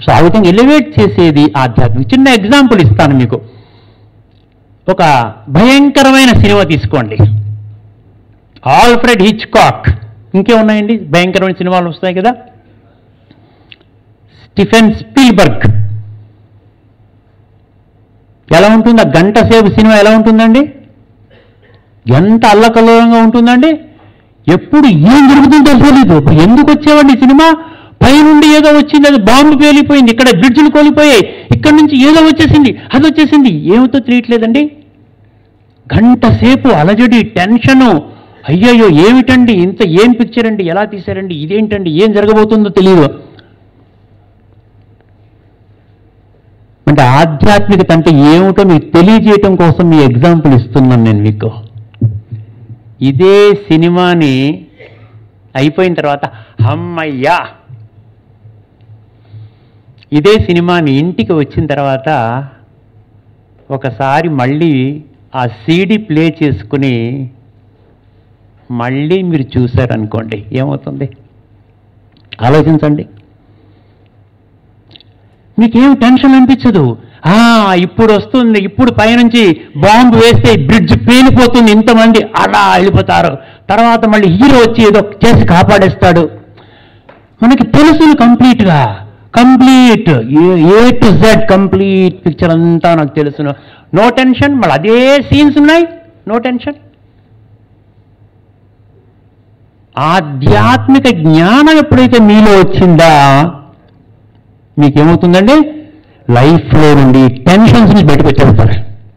so ఆ విధంగా elevate చేసేది ఆధ్యాత్మిక చిన్న ఎగ్జాంపుల్ ఇస్తాను మీకు ఒక భయంకరమైన సినిమా తీసుకోండి ఆల్ఫ్రెడ్ హిచ్కాక్ ఇంకేమున్నాయండి భయంకరమైన సినిమాలు వస్తాయి కదా స్టిఫెన్ స్పీల్బర్గ్ ఎలా ఉంటుంది ఆ గంట సేపు సినిమా ఎలా ఉంటుందండి ఎంత అల్లకల్లోలంగా ఉంటుందండి ఎప్పుడు ఏం జరుగుతుందో తెలియదు ఇప్పుడు ఎందుకు వచ్చేవాడిని ఈ సినిమా పైనుండి ఏదో వచ్చింది అది బాంబు పేలిపోయింది ఇక్కడ బ్రిడ్జ్లు కోలిపోయాయి ఇక్కడ నుంచి ఏదో వచ్చేసింది అది వచ్చేసింది ఏమిటో తెలియట్లేదండి గంట సేపు అలజడి టెన్షను అయ్యయ్యో ఏమిటండి ఇంత ఏం పిక్చర్ అండి ఎలా తీశారండి ఇదేంటండి ఏం జరగబోతుందో తెలియదు అంటే ఆధ్యాత్మికత అంటే ఏమిటో మీకు తెలియజేయటం కోసం మీ ఎగ్జాంపుల్ ఇస్తున్నాను నేను మీకు ఇదే సినిమాని అయిపోయిన తర్వాత అమ్మయ్యా ఇదే సినిమాని ఇంటికి వచ్చిన తర్వాత ఒకసారి మళ్ళీ ఆ సీడీ ప్లే చేసుకుని మళ్ళీ మీరు చూశారనుకోండి ఏమవుతుంది ఆలోచించండి మీకేం టెన్షన్ అనిపించదు ఆ ఇప్పుడు వస్తుంది ఇప్పుడు పైనుంచి బాంబు వేస్తే బ్రిడ్జ్ పేలిపోతుంది ఇంతమంది అలా వెళ్ళిపోతారు తర్వాత మళ్ళీ హీరో వచ్చి ఏదో చేసి కాపాడేస్తాడు మనకి తెలుసు కంప్లీట్గా complete A to Z complete picture అంతా నాకు తెలుసును నో టెన్షన్ మళ్ళీ అదే సీన్స్ ఉన్నాయి నో టెన్షన్ ఆధ్యాత్మిక జ్ఞానం ఎప్పుడైతే మీలో వచ్చిందా మీకేమవుతుందండి లైఫ్లో నుండి టెన్షన్స్ని బయటకు వచ్చేస్తారు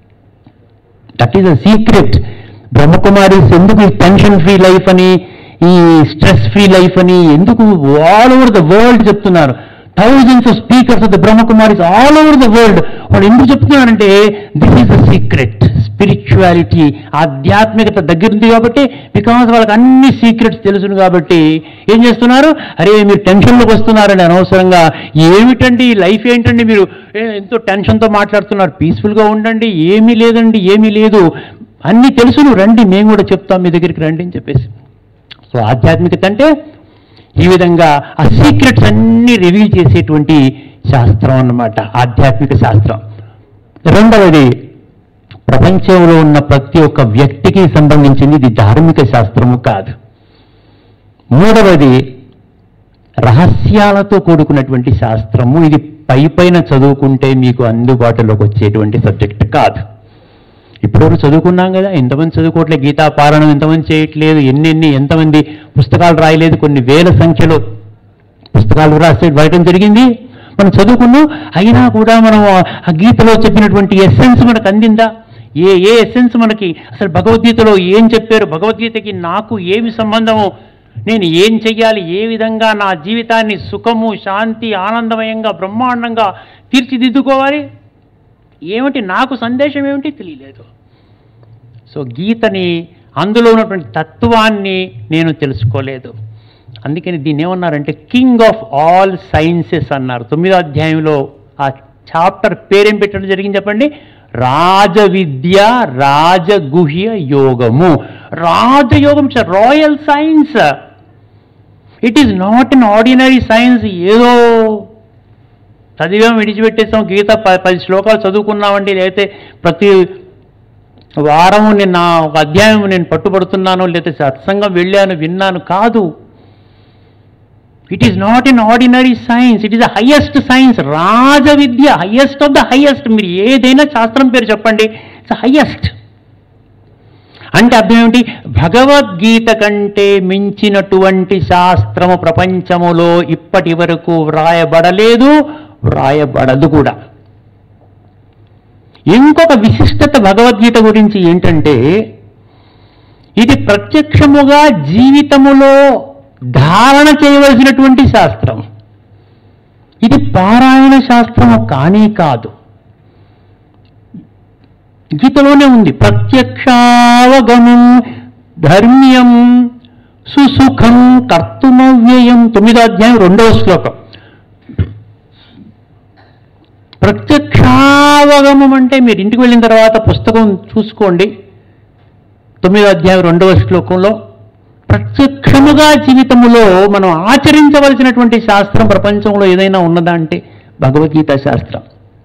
that is a secret Brahma Kumaris ఎందుకు టెన్షన్ ఫ్రీ లైఫ్ అని ఈ స్ట్రెస్ ఫ్రీ లైఫ్ అని ఎందుకు ఆల్ ఓవర్ ద వరల్డ్ చెప్తున్నారు thousands of speakers of the Brahma Kumaris all over the world వాళ్ళు ఎందుకు చెప్తున్నారంటే this is the secret spirituality ఆధ్యాత్మికత దగ్గర ఉంది కాబట్టి బికాస్ వాళ్ళకి అన్ని సీక్రెట్స్ తెలుసును కాబట్టి ఏం చేస్తున్నారు అరే మీరు టెన్షన్లోకి వస్తున్నారని అనవసరంగా ఏమిటండి లైఫ్ ఏంటండి మీరు ఏ, ఎంతో టెన్షన్తో మాట్లాడుతున్నారు పీస్ఫుల్గా ఉండండి ఏమీ లేదండి ఏమీ లేదు అన్నీ తెలుసును రండి మేము కూడా చెప్తాం మీ దగ్గరికి రండి అని చెప్పేసి సో ఆధ్యాత్మికత అంటే ఈ విధంగా ఆ సీక్రెట్స్ అన్నీ రివీల్ చేసేటువంటి శాస్త్రం అన్నమాట ఆధ్యాత్మిక శాస్త్రం రెండవది ప్రపంచంలో ఉన్న ప్రతి ఒక్క వ్యక్తికి సంబంధించింది ఇది ధార్మిక శాస్త్రము కాదు మూడవది రహస్యాలతో కూడుకున్నటువంటి శాస్త్రము ఇది పై పైన చదువుకుంటే మీకు అందుబాటులోకి వచ్చేటువంటి సబ్జెక్ట్ కాదు ఇప్పటివరకు చదువుకున్నాం కదా ఎంతమంది చదువుకోవట్లేదు గీతా పారాయణం ఎంతమంది చేయట్లేదు ఎన్నెన్ని ఎంతమంది పుస్తకాలు రాయలేదు కొన్ని వేల సంఖ్యలో పుస్తకాలు రాసే రాయడం జరిగింది మనం చదువుకున్నాం అయినా కూడా మనం ఆ గీతలో చెప్పినటువంటి ఎస్సెన్స్ మనకు అందిందా ఏ ఏ ఎస్సెన్స్ మనకి అసలు భగవద్గీతలో ఏం చెప్పారు భగవద్గీతకి నాకు ఏమి సంబంధము నేను ఏం చెయ్యాలి ఏ విధంగా నా జీవితాన్ని సుఖము శాంతి ఆనందమయంగా బ్రహ్మాండంగా తీర్చిదిద్దుకోవాలి ఏమిటి నాకు సందేశం ఏమిటి తెలియలేదు సో గీతని అందులో ఉన్నటువంటి తత్వాన్ని నేను తెలుసుకోలేదు అందుకని దీన్ని ఏమన్నారంటే కింగ్ ఆఫ్ ఆల్ సైన్సెస్ అన్నారు తొమ్మిదో అధ్యాయంలో ఆ చాప్టర్ పేరేం పెట్టడం జరిగింది చెప్పండి రాజవిద్య రాజగుహ్య యోగము రాజయోగం royal science it is not an ordinary science ఏదో చదివాం విడిచిపెట్టేసాం గీత ప- పది శ్లోకాలు చదువుకున్నామండి లేకపోతే ప్రతి వారం నేను నా ఒక అధ్యాయం నేను పట్టుబడుతున్నాను లేకపోతే సత్సంగం వెళ్ళాను విన్నాను కాదు it is not an ordinary science it is the highest science రాజ విద్య హయ్యెస్ట్ ఆఫ్ ద హయ్యెస్ట్ మీరు ఏదైనా శాస్త్రం పేరు చెప్పండి ఇట్స్ హయ్యెస్ట్ అంటే అర్థం ఏమిటి భగవద్గీత కంటే మించినటువంటి శాస్త్రము ప్రపంచములో ఇప్పటి వరకు వ్రాయబడలేదు వ్రాయబడదు కూడా ఇంకొక విశిష్టత భగవద్గీత గురించి ఏంటంటే ఇది ప్రత్యక్షముగా జీవితములో ధారణ చేయవలసినటువంటి శాస్త్రం ఇది పారాయణ శాస్త్రము కానీ కాదు గీతలోనే ఉంది ప్రత్యక్షావగమం ధర్మ్యం సుసుఖం కర్తుమవ్యయం తొమ్మిదో అధ్యాయం రెండవ శ్లోకం ప్రత్యక్షావగమం అంటే మీరు ఇంటికి వెళ్ళిన తర్వాత పుస్తకం చూసుకోండి తొమ్మిదో అధ్యాయం రెండవ శ్లోకంలో ప్రత్యక్షముగా జీవితములో మనం ఆచరించవలసినటువంటి శాస్త్రం ప్రపంచంలో ఏదైనా ఉన్నదా అంటే భగవద్గీత శాస్త్రం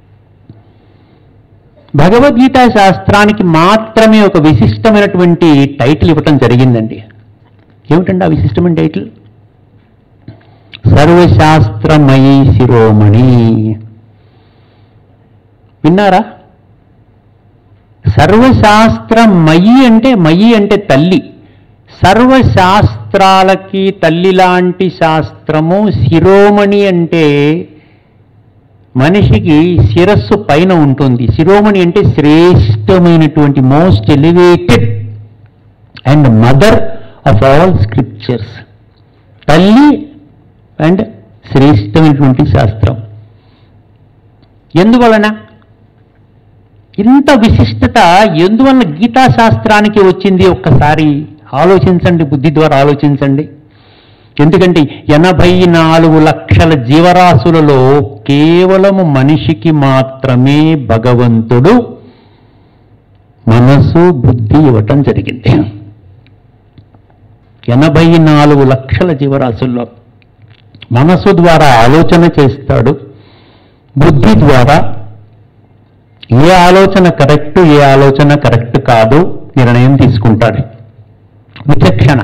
భగవద్గీత శాస్త్రానికి మాత్రమే ఒక విశిష్టమైనటువంటి టైటిల్ ఇవ్వటం జరిగిందండి ఏమిటండి ఆ విశిష్టమైన టైటిల్ సర్వశాస్త్రమయీ శిరోమణి విన్నారా సర్వశాస్త్రమయి అంటే మయి అంటే తల్లి సర్వశాస్త్రాలకి తల్లి లాంటి శాస్త్రము శిరోమణి అంటే మనిషికి శిరస్సు పైన ఉంటుంది శిరోమణి అంటే శ్రేష్టమైనటువంటి most elevated and mother of all scriptures తల్లి అండ్ శ్రేష్టమైనటువంటి శాస్త్రం ఎందువలన ఇంత విశిష్టత ఎందువలన గీతా శాస్త్రానికి వచ్చింది ఒక్కసారి ఆలోచించండి బుద్ధి ద్వారా ఆలోచించండి ఎందుకంటే ఎనభై నాలుగు లక్షల జీవరాశులలో కేవలము మనిషికి మాత్రమే భగవంతుడు మనసు బుద్ధి ఇవ్వటం జరిగింది ఎనభై నాలుగు లక్షల జీవరాశుల్లో మనసు ద్వారా ఆలోచన చేస్తాడు బుద్ధి ద్వారా ఏ ఆలోచన కరెక్ట్ ఏ ఆలోచన కరెక్ట్ కాదు నిర్ణయం తీసుకుంటాడు విచక్షణ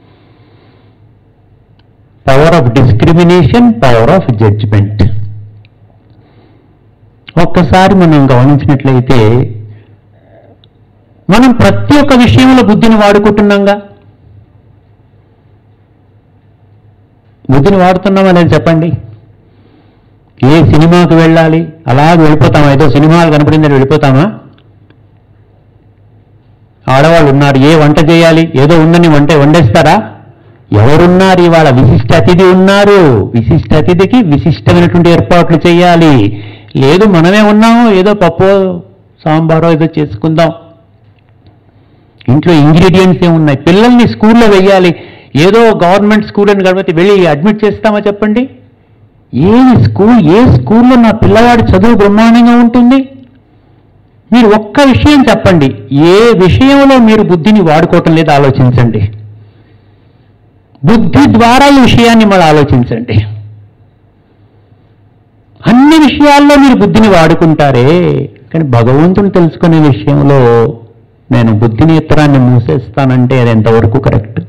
power of discrimination power of judgement ఒక్కసారి మనం గమనించినట్లయితే మనం ప్రతి ఒక్క విషయంలో బుద్ధిని వాడుకుంటున్నాంగా బుద్ధిని వాడుతున్నామా లేదు చెప్పండి ఏ సినిమాకి వెళ్ళాలి అలాగే వెళ్ళిపోతామా ఏదో సినిమాలు కనపడిందని వెళ్ళిపోతామా ఆడవాళ్ళు ఉన్నారు ఏ వంట చేయాలి ఏదో ఉందని వంట వండేస్తారా ఎవరున్నారు ఇవాళ విశిష్ట అతిథి ఉన్నారు విశిష్ట అతిథికి విశిష్టమైనటువంటి ఏర్పాట్లు చేయాలి లేదు మనమే ఉన్నాము ఏదో పప్పు సాంబారో ఏదో చేసుకుందాం ఇంట్లో ఇంగ్రీడియంట్స్ ఏమున్నాయి పిల్లల్ని స్కూల్లో వెయ్యాలి ఏదో గవర్నమెంట్ స్కూల్ అని కాబట్టి వెళ్ళి అడ్మిట్ చేస్తామా చెప్పండి ఏ స్కూల్ ఏ స్కూల్లో నా పిల్లవాడి చదువు బ్రహ్మాండంగా ఉంటుంది మీరు ఒక్క విషయం చెప్పండి ఏ విషయంలో మీరు బుద్ధిని వాడుకోవటం లేదు ఆలోచించండి బుద్ధి ద్వారా ఈ విషయాన్ని మళ్ళీ ఆలోచించండి అన్ని విషయాల్లో మీరు బుద్ధిని వాడుకుంటారే కానీ భగవంతుని తెలుసుకునే విషయంలో నేను బుద్ధి నేత్రాన్ని మూసేస్తానంటే అది ఎంతవరకు కరెక్ట్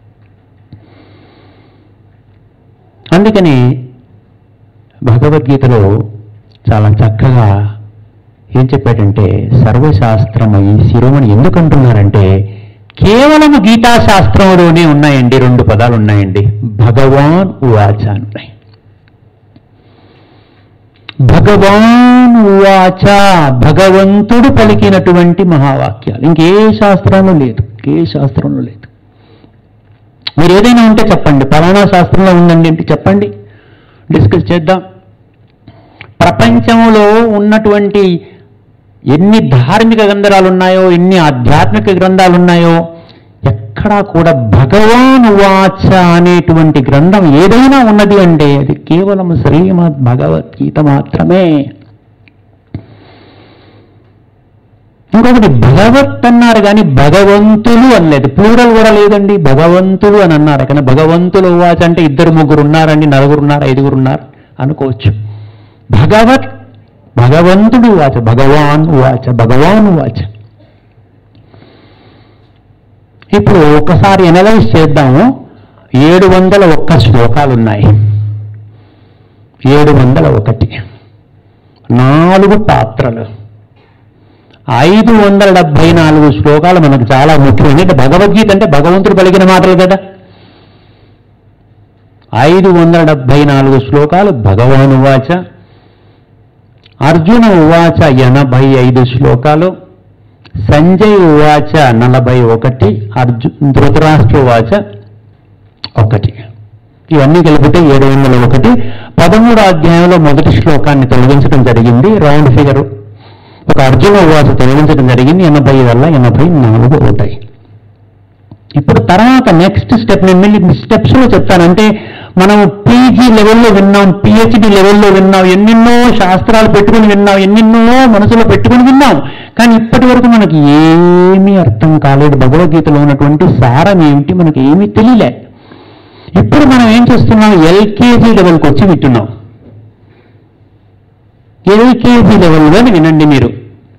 అందుకని భగవద్గీతలో చాలా చక్కగా ఏం చెప్పాడంటే సర్వశాస్త్రమై శిరోమణి ఎందుకు అంటున్నారంటే కేవలం గీతాశాస్త్రంలోనే ఉన్నాయండి రెండు పదాలు ఉన్నాయండి భగవాన్ ఉవాచ అని ఉన్నాయి భగవాన్ ఉవాచ భగవంతుడు పలికినటువంటి మహావాక్యాలు ఇంకే శాస్త్రంలో లేదు ఏ శాస్త్రంలో లేదు మీరు ఏదైనా ఉంటే చెప్పండి పలానా శాస్త్రంలో ఉందండి అంటే చెప్పండి డిస్కస్ చేద్దాం ప్రపంచంలో ఉన్నటువంటి ఎన్ని ధార్మిక గ్రంథాలు ఉన్నాయో ఎన్ని ఆధ్యాత్మిక గ్రంథాలు ఉన్నాయో ఎక్కడా కూడా భగవాన్ వాచ అనేటువంటి గ్రంథం ఏదైనా ఉన్నది అంటే అది కేవలం శ్రీమద్ భగవద్గీత మాత్రమే ఇంకొకటి భగవత్ అన్నారు కానీ భగవంతులు అనలేదు ప్లూరల్ కూడా లేదండి భగవంతులు అని అన్నారు కానీ భగవంతులు వాచ అంటే ఇద్దరు ముగ్గురు ఉన్నారండి నలుగురు ఉన్నారు ఐదుగురు ఉన్నారు అనుకోవచ్చు భగవత్ భగవంతుడు వాచ భగవాన్ వాచ భగవాన్ వాచ ఇప్పుడు ఒకసారి ఎనలైజ్ చేద్దాము ఏడు వందల ఒక్క శ్లోకాలు ఉన్నాయి ఏడు వందల ఒకటి నాలుగు పాత్రలు ఐదు వందల డెబ్బై నాలుగు శ్లోకాలు మనకు చాలా ముఖ్యమైనవి అంటే భగవద్గీత అంటే భగవంతుడు పలికిన మాటలు కదా ఐదు వందల డెబ్బై నాలుగు శ్లోకాలు భగవాన్ ఉవాచ అర్జున ఉవాచ ఎనభై ఐదు శ్లోకాలు సంజయ్ ఉవాచ నలభై ఒకటి అర్జు ధృతరాష్ట్ర ఉవాచ ఒకటి ఇవన్నీ కలిపితే ఏడు వందల ఒకటి పదమూడో అధ్యాయంలో మొదటి శ్లోకాన్ని తొలగించడం జరిగింది రౌండ్ ఫిగర్ ఒక అర్జున ఉవాస తొలగించడం జరిగింది ఎనభై వల్ల ఎనభై నాలుగు అవుతాయి ఇప్పుడు తర్వాత నెక్స్ట్ స్టెప్ నేను మళ్ళీ స్టెప్స్లో చెప్తానంటే మనం పీజీ లెవెల్లో విన్నాం పిహెచ్డి లెవెల్లో విన్నాం ఎన్నెన్నో శాస్త్రాలు పెట్టుకుని విన్నాం ఎన్నెన్నో మనసులో పెట్టుకుని విన్నాం కానీ ఇప్పటి వరకు మనకి ఏమీ అర్థం కాలేదు భగవద్గీతలో ఉన్నటువంటి సారం ఏమిటి మనకి ఏమీ తెలియలే ఇప్పుడు మనం ఏం చేస్తున్నాం ఎల్కేజీ లెవెల్కి వచ్చి వింటున్నాం ఎల్కేజీ లెవెల్గా వినండి మీరు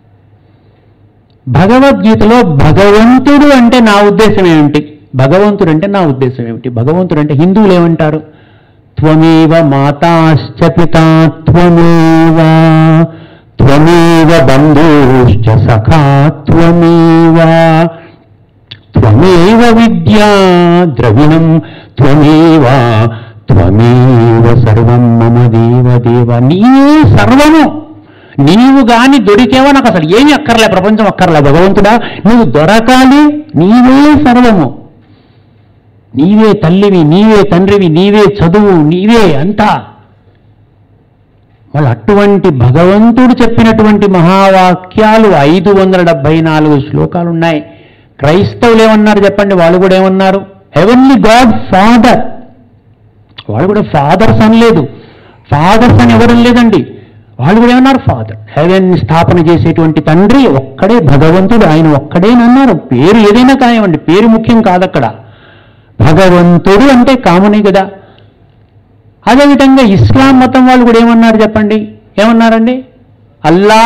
భగవద్గీతలో భగవంతుడు అంటే నా ఉద్దేశం ఏమిటి భగవంతుడు అంటే నా ఉద్దేశం ఏమిటి భగవంతుడు అంటే హిందువులు ఏమంటారు త్వమేవ మాతాశ్చ పితా త్వమేవ త్వమేవ బంధుశ్చ సఖా త్వమేవ త్వమేవ విద్యా ద్రవిణం త్వమేవ త్వమేవ సర్వం మమ దేవ దేవ నీవే సర్వము నీవు గాని దొరికేవా నాకు అసలు ఏమీ అక్కర్లే ప్రపంచం అక్కర్లే భగవంతుడా నువ్వు దొరకాలి నీవే సర్వము నీవే తల్లివి నీవే తండ్రివి నీవే చదువు నీవే అంతా వాళ్ళు అటువంటి భగవంతుడు చెప్పినటువంటి మహావాక్యాలు ఐదు వందల డెబ్బై నాలుగు శ్లోకాలు ఉన్నాయి క్రైస్తవులు ఏమన్నారు చెప్పండి వాళ్ళు కూడా ఏమన్నారు హెవెన్లీ గాడ్ ఫాదర్ వాళ్ళు కూడా ఫాదర్స్ అనలేదు ఫాదర్స్ అని ఎవరు లేదండి వాళ్ళు కూడా ఏమన్నారు ఫాదర్ హెవెన్ స్థాపన చేసేటువంటి తండ్రి ఒక్కడే భగవంతుడు ఆయన ఒక్కడేనన్నారు పేరు ఏదైనా కానివ్వండి పేరు ముఖ్యం కాదక్కడ భగవంతుడు అంటే కామనే కదా అదేవిధంగా ఇస్లాం మతం వాళ్ళు కూడా ఏమన్నారు చెప్పండి ఏమన్నారండి అల్లా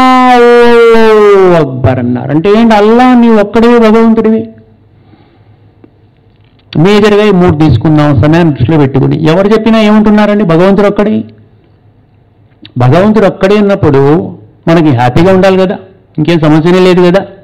అక్బర్ అన్నారు అంటే ఏంటి అల్లా నీవు ఒక్కడే భగవంతుడివి మేజర్గా ఈ మూడు తీసుకుందాం సమయాన్ని దృష్టిలో పెట్టుకుని ఎవరు చెప్పినా ఏమంటున్నారండి భగవంతుడు ఒక్కడే భగవంతుడు ఒక్కడే ఉన్నప్పుడు మనకి హ్యాపీగా ఉండాలి కదా ఇంకేం సమస్యనే లేదు కదా